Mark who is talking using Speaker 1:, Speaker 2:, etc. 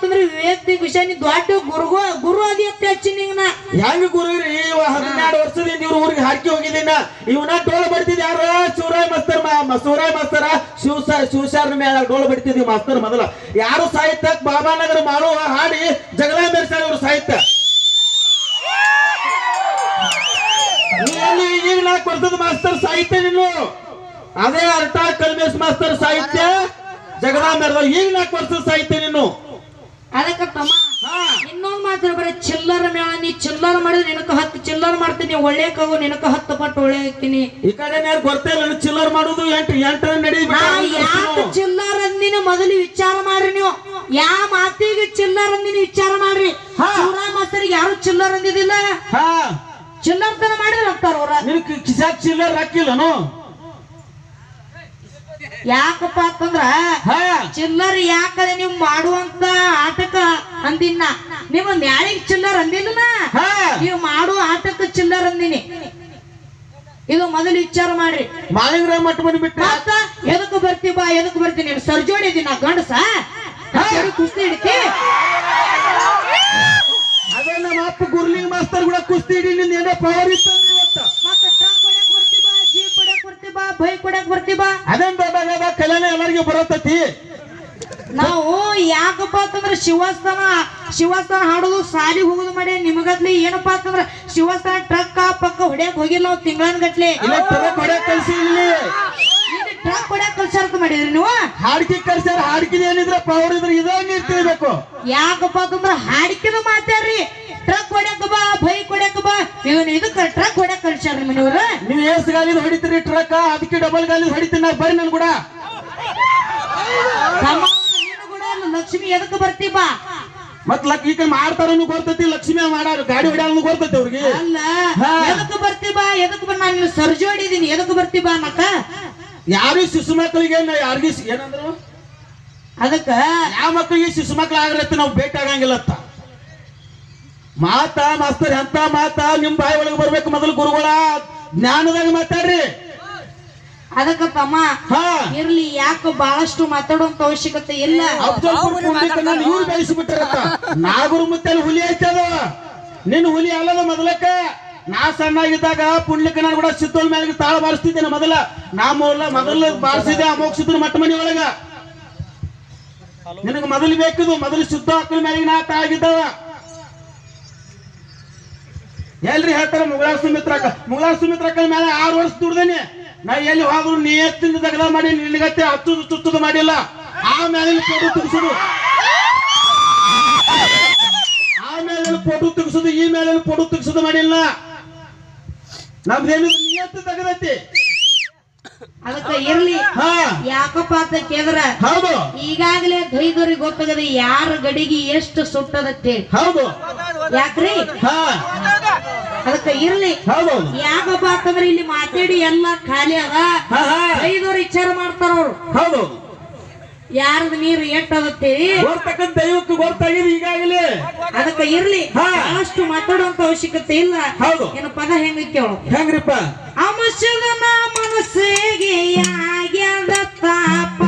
Speaker 1: ಅಂತಂದ್ರೆ ವೈಯಕ್ತಿಕ ವಿಷಯ ನೀ ದೊಡ್ಡ ಗುರು ಗುರು ಅದಿ ಅಂತ ಹಚ್ಚಿ ನಿಂಗನ
Speaker 2: ಹೆಂಗ ಗುರುಗ್ರಿ ಇವ ಹನ್ನೆರಡು ವರ್ಷದಿಂದ ಇವ್ರ ಊರಿಗೆ ಹಾಕಿ ಹೋಗಿದ್ದೀನ ಇವನ ಡೋಲ್ ಬಡ್ತಿದ್ ಯಾರು ಶಿವರಾಯ್ ಮಸ್ತರ್ ಶಿವರಾಯ್ ಮಸ್ತರ ಶಿವಸ ಶಿವಶಾರನ ಮೇಳ ಡೋಲ್ ಬಡ್ತಿದ್ವಿ ಮಾಸ್ತರ್ ಮೊದಲ ಯಾರು ಸಾಹಿತ್ಯ ಬಾಬಾನಗರ ಮಾಡುವ ಹಾಡಿ ಜಗಳ ಮೆರ್ಸಾಳ ಇವ್ರ ಸಾಹಿತ್ಯ ನೀ ಎಲ್ಲಿ ಈಗ ನಾಲ್ಕು ವರ್ಷದ ಮಾಸ್ತರ್ ಸಾಹಿತ್ಯ ನೀನು ಅದೇ ಅರ್ಥ ಕಲ್ಮೇಶ್ ಮಾಸ್ತರ್ ಸಾಹಿತ್ಯ ಜಗದ ಮೆರೆದ ಈಗ ನಾಲ್ಕು ವರ್ಷದ ಸಾಹಿತ್ಯ ನೀನು
Speaker 1: ಅದಕ್ಕ ತಮ್ಮ
Speaker 2: ಹಾ
Speaker 1: ಇನ್ನೊಂದ್ ಮಾತ್ರ ಬರೀ ಚಿಲ್ಲರ ಮೇಳ ನೀ ಚಿಲ್ಲರ ಮಾಡಿದ್ರೆ ನಿನಕ ಹತ್ತು ಚಿಲ್ಲರ ಮಾಡ್ತೀನಿ ಒಳ್ಳೆ ಕಗು ನಿನಕ ಹತ್ತು ಪಟ್ಟು ಒಳ್ಳೆ ಹಾಕ್ತೀನಿ
Speaker 2: ಈ ಕಡೆ ಯಾರು ಗೊತ್ತೇ ಇಲ್ಲ ಚಿಲ್ಲರ್ ಮಾಡುದು ಎಂಟು ಎಂಟರ ನಡಿ
Speaker 1: ನಾ ಯಾಕೆ ಚಿಲ್ಲರ್ ಅಂದಿನ ಮೊದಲು ವಿಚಾರ ಮಾಡ್ರಿ ನೀವು ಯಾ ಮಾತಿಗೆ ಚಿಲ್ಲರ್ ಅಂದಿನ ವಿಚಾರ ಮಾಡ್ರಿ
Speaker 2: ಹಾ.
Speaker 1: ಶಿವರಾಮ್ ಮಾಸ್ತರಿಗೆ ಯಾರು ಚಿಲ್ಲರ್ ಅಂದಿದಿಲ್ಲ
Speaker 2: ಹಾ
Speaker 1: ಚಿಲ್ಲರ್ ತನ ಮಾಡಿದ್ರ ಅಂತಾರ ಅವ್ರ
Speaker 2: ನಿನ್ ಕಿ- ಕಿಸಾಕ್ ಚಿಲ್ಲರ್ ಹಾಕಿಲ್ಲನು
Speaker 1: ಯಾಕಪ್ಪ ಅಂತಂದ್ರ
Speaker 2: ಹಾ
Speaker 1: ಚಿಲ್ಲರ್ ಯಾಕದೆ ನೀವು ಮಾಡುವಂತ ಆಟಕ್ಕ ಅಂದಿನ ನಿಮ್ಮ ಮ್ಯಾಳಿಗೆ ಚಿಲ್ಲರ್ ಅಂದಿಲ್ಲ
Speaker 2: ಹಾ
Speaker 1: ನೀವು ಮಾಡುವ ಆಟಕ್ಕ ಚಿಲ್ಲರ್ ಅಂದಿನಿ ಇದು ಮೊದಲು ವಿಚಾರ ಮಾಡ್ರಿ
Speaker 2: ಮಾಲಿಂಗ್ರ ಮಟ್ಟ ಬಂದ್ಬಿಟ್ಟ
Speaker 1: ಮತ್ತ ಎದಕ್ ಬರ್ತಿ ಬಾ ಎದಕ್ ಬರ್ತೀನಿ ನೀನು ಸರ್ಜೋಡಿ ಇದೀನಿ ನಾ ಗಂಡಸ ಹೇಳಿ ಕುಸ್ತಿ ಹಿಡಿತಿ
Speaker 2: ಅದೇ ನಮ್ಮ ಅಪ್ಪ ಗುರ್ಲಿಂಗ್ ಮಾಸ್ತರ್ ಕೂಡ ಕುಸ್ತಿ ಹಿಡಿ ನಿಂದ ಏನೋ ಪವರ್ ಇತ್ತು ಇವತ್ತ
Speaker 1: ಮತ್ತ ಟ್ರಕ್ ಹೊಡ್ಯಾಕ್ ಬರ್ತಿ ಬಾ ಜೀಪ್ ಹೊಡ್ಯಾಕ್ ಬರ್ತಿ ಬಾ ಬೈಕ್ ಹೊಡ್ಯಾಕ್ ಬರ್ತಿ ಬಾ
Speaker 2: ಅದೇನ್ ದೊಡ್ಡಾಗದ ಕಲ್ಯಾಣ ಎಲ್ಲರಿಗೂ ಬರತತಿ
Speaker 1: ನಾವು ಯಾಕಪ್ಪ ಅಂತಂದ್ರ ಶಿವಸ್ಥಾನ ಶಿವಸ್ಥಾನ ಹಾಡೋದು ಸಾಲಿ ಹೋಗುದು ಮಾಡಿ ನಿಮಗತ್ಲಿ ಏನಪ್ಪಾ ಅಂತಂದ್ರ ಶಿವಸ್ಥಾನ ಟ್ರಕ್ ಪಕ್ಕ ಹೊಡ್ಯಾಕ್ ಹೋಗಿಲ್ಲ ನಾವು ತಿಂಗಳನ್ ಗಟ್ಲೆ
Speaker 2: ಇಲ್ಲ ತರ ಕೊಡಕ್ ಕಲ್ಸಿ ಇಲ್ಲಿ
Speaker 1: ಟ್ರಕ್ ಹೊಡ್ಯಾಕ್ ಕಲ್ಸಾರ್ಕ ಮಾಡಿದ್ರಿ ನೀವು
Speaker 2: ಹಾಡ್ಕಿ ಕಲ್ಸ್ಯಾರ ಹಾಡ್ಕಿದ ಏನಿದ್ರೆ ಪವರ್ ಇದ್ರೆ ಇದಂಗೆ ಇರ್ತಿರ್ಬೇಕು
Speaker 1: ಯಾಕಪ್ಪ ಅಂತಂದ್ರ ಹಾಡಿಕೆನ ಮಾತಾಡ್ರಿ ಟ್ರಕ್ ಹೊಡ್ಯಾಕ ಬಾ ಬೈಕ್ ಹೊಡ್ಯಾಕ ಬಾ ಇವನ್ ಇದಕ್ಕ ಟ್ರಕ್ ಹೊಡ್ಯಾಕ್ ಕಲ್ಸ್ಯಾರ್ರಿ ಮನೆಯವ್ರ
Speaker 2: ನೀವು ಏಸ್ ಗಾಲಿದ ಹೊಡಿತೀರಿ ಟ್ರಕ್ ಅದಕ್ಕೆ ಡಬಲ್ ಗಾಲಿದ ಹೊಡಿತೀನಿ ನಾ ಬರ್ರಿ ನನ್ ಕೂಡ
Speaker 1: ತಮ್ಮ ನೀನು ಕೂಡ ಅಲ್ಲ, ಲಕ್ಷ್ಮಿ ಎದಕ್ ಬರ್ತಿ ಬಾ
Speaker 2: ಮತ್ ಲಕ್ ಈಗ ಮಾಡ್ತಾರನು ಬರ್ತೈತಿ ಲಕ್ಷ್ಮಿ ಮಾಡಾರ ಗಾಡಿ ಹೊಡ್ಯಾನು ಬರ್ತೈತಿ ಅವ್ರಿಗೆ
Speaker 1: ಅಲ್ಲ
Speaker 2: ಹಾ.
Speaker 1: ಎದಕ್ ಬರ್ತಿ ಬಾ ಎದಕ್ ಬಾ ನಾನು ಸರ್ಜಿ ಹೊಡಿದೀನಿ ಎದಕ್ ಬರ್ತಿ ಬಾ ಅನ್ನಕ
Speaker 2: ಯಾರು ಶಿಶು ಮಕ್ಕಳಿಗೆ ನಾ ಯಾರಿಗೂ ಸಿ- ಏನಂದ್ರು
Speaker 1: ಅದಕ್ಕ
Speaker 2: ಯಾವ ಮಕ್ಕಳಿಗೆ ಶಿಶು ಮಕ್ಳು ಆಗಿರತ್ತೆ ನಾವು ಭೇಟಿ ಆಗಂಗಿಲ್ಲತ್ತ ಮಾತ ಮಾಸ್ತರ್ ಎಂತ ಮಾತ ನಿಮ್ ಬಾಯಿ ಒಳಗೆ ಬರ್ಬೇಕು ಮೊದಲು ಗುರುಗಳ ಜ್ಞಾನದಾಗ ಮಾತಾಡ್ರಿ
Speaker 1: ಅದಕ್ಕ ತಮ್ಮ
Speaker 2: ಹಾ
Speaker 1: ಇರ್ಲಿ ಯಾಕ ಬಹಳಷ್ಟು ಮಾತಾಡುವಂತ ಅವಶ್ಯಕತೆ ಇಲ್ಲ
Speaker 2: ಅಫ್ಜಲ್ ಪುಂಡಿತನ ಇವ್ರು ಬೆಳೆಸಿಬಿಟ್ಟಾರತ್ತ ನಾಗೂರು ಮುತ್ತಲ್ ಹುಲಿ ಐತದ ನಿನ್ನ ಹುಲಿ ಅಲ್ಲದ ಮೊದಲಕ್ಕ ನಾ ಸಣ್ಣಾಗಿದ್ದಾಗ ಪುಂಡ್ಲಿಕ ನಾನು ಕೂಡ ಸಿದ್ದೋಲ್ ಮೇಲೆ ತಾಳ ಬಾರಿಸ್ತಿದ್ದೇನೆ ಮೊದಲ ನಾ ಮೊದಲ ಮೊದಲ ಬಾರಿಸಿದೆ ಅಮೋಕ್ಷಿದ್ರ ಮಟ್ಟ ಮನಿ ಒಳಗ ನಿನಗೆ ಮೊದಲು ಬೇಕಿದು ಮೊದಲು ಶುದ್ಧ ಹಾಕಲ ಮೇಲೆ ನಾ ತಾಗಿದ್ದವ ಎಲ್ರಿ ಹೇಳ್ತಾರ ಮುಗಳಾರ ಸುಮಿತ್ರಕ್ಕ ಮುಗಳಾರ ಸುಮಿತ್ರಕ್ಕ ಮೇಲೆ ಆರು ವರ್ಷ ದುಡ್ದೇನಿ ನಾ ಎಲ್ಲಿ ಹೋದ್ರು ನಿಯತ್ತಿಂದ ದಗದ ಮಾಡಿ ನಿನಗತ್ತೆ ಹಚ್ಚುದು ಚುಚ್ಚುದು ಮಾಡಿಲ್ಲ ಆಮೇಲೆ ಫೋಟೋ ತೆಗಿಸುದು ಆಮೇಲೆ ಫೋಟೋ ತೆಗಿಸುದು ಈ ಮೇಲೆ ಫೋಟೋ ತೆಗಿಸುದು ಮಾಡಿಲ್ಲ ನಮ್ದೇನು ನಿಯತ್ತು ತೆಗದೈತಿ
Speaker 1: ಅದಕ್ಕ ಇರ್ಲಿ
Speaker 2: ಹಾ
Speaker 1: ಯಾಕಪ್ಪ ಅಂತ ಕೇಳಿದ್ರ
Speaker 2: ಹೌದು
Speaker 1: ಈಗಾಗಲೇ ದೈದವ್ರಿಗೆ ಗೊತ್ತಾಗದೆ ಯಾರ ಗಡಿಗೆ ಎಷ್ಟು ಸುಟ್ಟದತ್ತೆ
Speaker 2: ಹೌದು
Speaker 1: ಯಾಕ್ರಿ
Speaker 2: ಹಾ
Speaker 1: ಅದಕ್ಕ ಇರ್ಲಿ
Speaker 2: ಹೌದು
Speaker 1: ಯಾಕಪ್ಪ ಅಂತಂದ್ರೆ ಇಲ್ಲಿ ಮಾತಾಡಿ ಎಲ್ಲ ಖಾಲಿ ಅದ
Speaker 2: ಹಾ ಹಾ
Speaker 1: ದೈದವ್ರು ವಿಚಾರ ಮಾಡ್ತಾರ ಅವ್ರು
Speaker 2: ಹೌದು
Speaker 1: ಯಾರದ ನೀರು ಎಟ್ಟದತ್ತೆ
Speaker 2: ಬರ್ತಕ್ಕಂಥ ದೈವಕ್ಕೆ ಗೊತ್ತಾಗಿದೆ ಈಗಾಗಲೇ
Speaker 1: ಅದಕ್ಕ ಇರ್ಲಿ
Speaker 2: ಹಾ.
Speaker 1: ಅಷ್ಟು ಮಾತಾಡುವಂತ ಅವಶ್ಯಕತೆ ಇಲ್ಲ
Speaker 2: ಹೌದು
Speaker 1: ಏನ ಪದ ಹೆಂಗ ಕೇಳು
Speaker 2: ಹೆಂಗ್ರಿಪ್ಪ
Speaker 1: ಅಂಶದ ಮನಸ್ಸಿಗೆ ಆಗ್ಯದ ತಾಪ